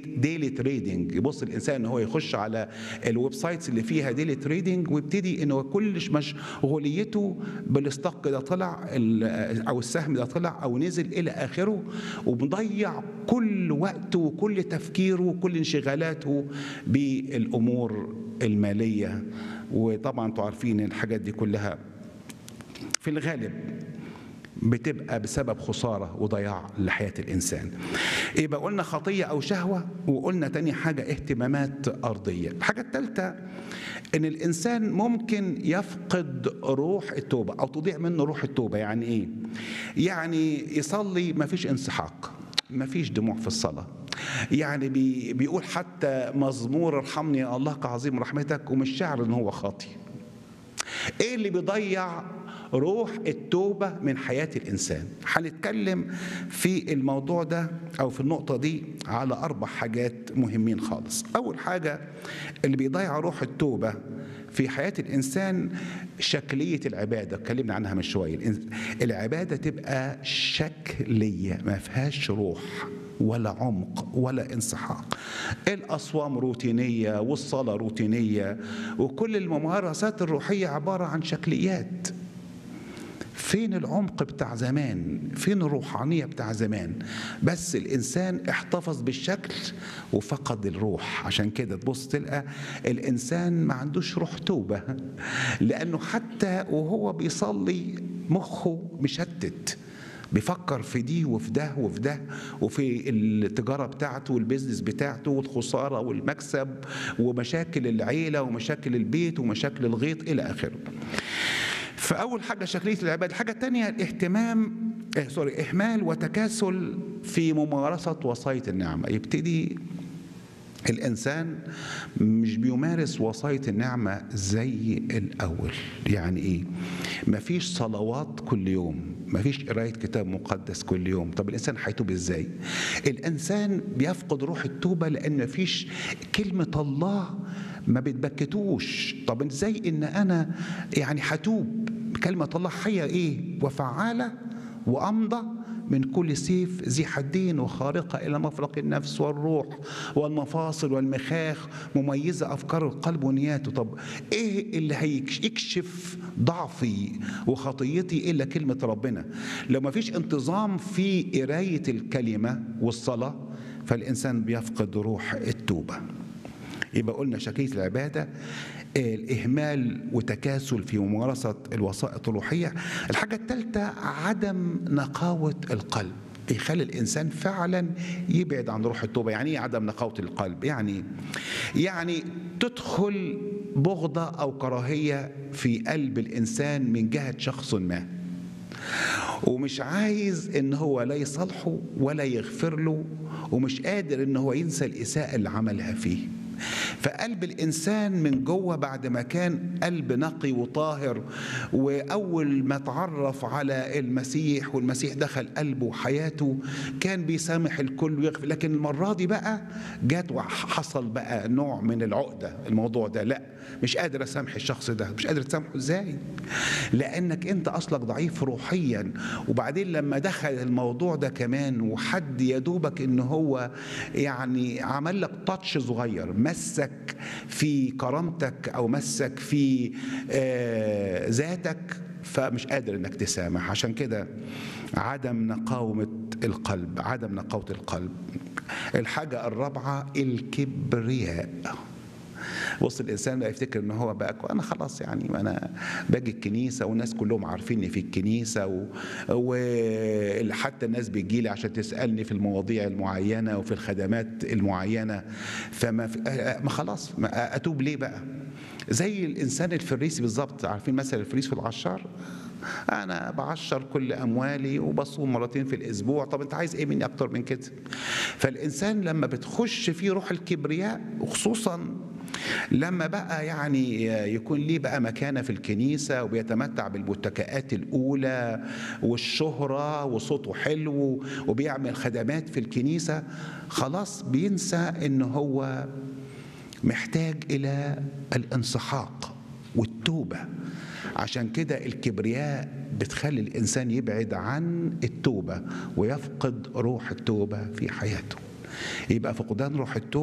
ديلي تريدنج يبص الانسان ان هو يخش على الويب سايتس اللي فيها ديلي تريدنج ويبتدي ان هو كل مشغوليته بالستوك ده طلع ال- او السهم ده طلع او نزل الى اخره ومضيع كل وقته وكل تفكيره وكل انشغالاته بالامور الماليه وطبعا انتوا عارفين الحاجات دي كلها في الغالب بتبقى بسبب خسارة وضياع لحياة الإنسان يبقى قلنا خطية أو شهوة وقلنا تاني حاجة اهتمامات أرضية الحاجة الثالثة إن الإنسان ممكن يفقد روح التوبة أو تضيع منه روح التوبة يعني إيه؟ يعني يصلي مفيش انسحاق مفيش دموع في الصلاة يعني بي بيقول حتى مزمور ارحمني يا الله كعظيم رحمتك ومش شاعر ان هو خاطي ايه اللي بيضيع روح التوبة من حياة الإنسان هنتكلم في الموضوع ده أو في النقطة دي على أربع حاجات مهمين خالص أول حاجة اللي بيضيع روح التوبة في حياة الإنسان شكلية العبادة اتكلمنا عنها من شوية الإنس- العبادة تبقى شكلية ما فيهاش روح ولا عمق ولا انسحاق الأصوام روتينية والصلاة روتينية وكل الممارسات الروحية عبارة عن شكليات فين العمق بتاع زمان فين الروحانية بتاع زمان بس الإنسان احتفظ بالشكل وفقد الروح عشان كده تبص تلقى الإنسان ما عندوش روح توبة لأنه حتى وهو بيصلي مخه مشتت بيفكر في دي وفي ده وفي ده وفي التجارة بتاعته والبيزنس بتاعته والخسارة والمكسب ومشاكل العيلة ومشاكل البيت ومشاكل الغيط إلى آخره فأول حاجة شكلية العبادة الحاجة الثانية الاهتمام آه سوري إهمال وتكاسل في ممارسة وصاية النعمة يبتدي الإنسان مش بيمارس وصاية النعمة زي الأول يعني إيه؟ مفيش صلوات كل يوم مفيش قراية كتاب مقدس كل يوم طب الإنسان هيتوب إزاي؟ الإنسان بيفقد روح التوبة لأن مفيش كلمة الله ما بتبكتوش طب ازاي ان انا يعني هتوب كلمة الله حية ايه وفعالة وامضى من كل سيف ذي حدين وخارقة إلى مفرق النفس والروح والمفاصل والمخاخ مميزة أفكار القلب ونياته طب إيه اللي هيكشف ضعفي وخطيتي إلا كلمة ربنا لو ما فيش انتظام في قراية الكلمة والصلاة فالإنسان بيفقد روح التوبة يبقى قلنا شكلية العبادة الإهمال وتكاسل في ممارسة الوسائط الروحية الحاجة الثالثة عدم نقاوة القلب يخلي الإنسان فعلا يبعد عن روح التوبة يعني إيه عدم نقاوة القلب يعني يعني تدخل بغضة أو كراهية في قلب الإنسان من جهة شخص ما ومش عايز ان هو لا يصالحه ولا يغفر له ومش قادر ان هو ينسى الاساءه اللي عملها فيه فقلب الانسان من جوه بعد ما كان قلب نقي وطاهر واول ما تعرف على المسيح والمسيح دخل قلبه وحياته كان بيسامح الكل ويغفر لكن المره دي بقى جات وحصل بقى نوع من العقده الموضوع ده لا مش قادر اسامح الشخص ده مش قادر تسامحه ازاي لانك انت اصلك ضعيف روحيا وبعدين لما دخل الموضوع ده كمان وحد يدوبك ان هو يعني عمل لك تاتش صغير مسك في كرامتك او مسك في آه ذاتك فمش قادر انك تسامح عشان كده عدم نقاومة القلب عدم نقاوة القلب الحاجة الرابعة الكبرياء بص الانسان بقى يفتكر ان هو بقى انا خلاص يعني انا باجي الكنيسه والناس كلهم عارفيني في الكنيسه و... وحتى الناس بتجي لي عشان تسالني في المواضيع المعينه وفي الخدمات المعينه فما في... ما خلاص ما اتوب ليه بقى زي الانسان الفريسي بالظبط عارفين مثل الفريس والعشار انا بعشر كل اموالي وبصوم مرتين في الاسبوع طب انت عايز ايه مني اكتر من كده فالانسان لما بتخش فيه روح الكبرياء وخصوصا لما بقى يعني يكون ليه بقى مكانه في الكنيسه وبيتمتع بالمتكئات الاولى والشهره وصوته حلو وبيعمل خدمات في الكنيسه خلاص بينسى ان هو محتاج الى الانسحاق والتوبه عشان كده الكبرياء بتخلي الانسان يبعد عن التوبه ويفقد روح التوبه في حياته يبقى فقدان روح التوبه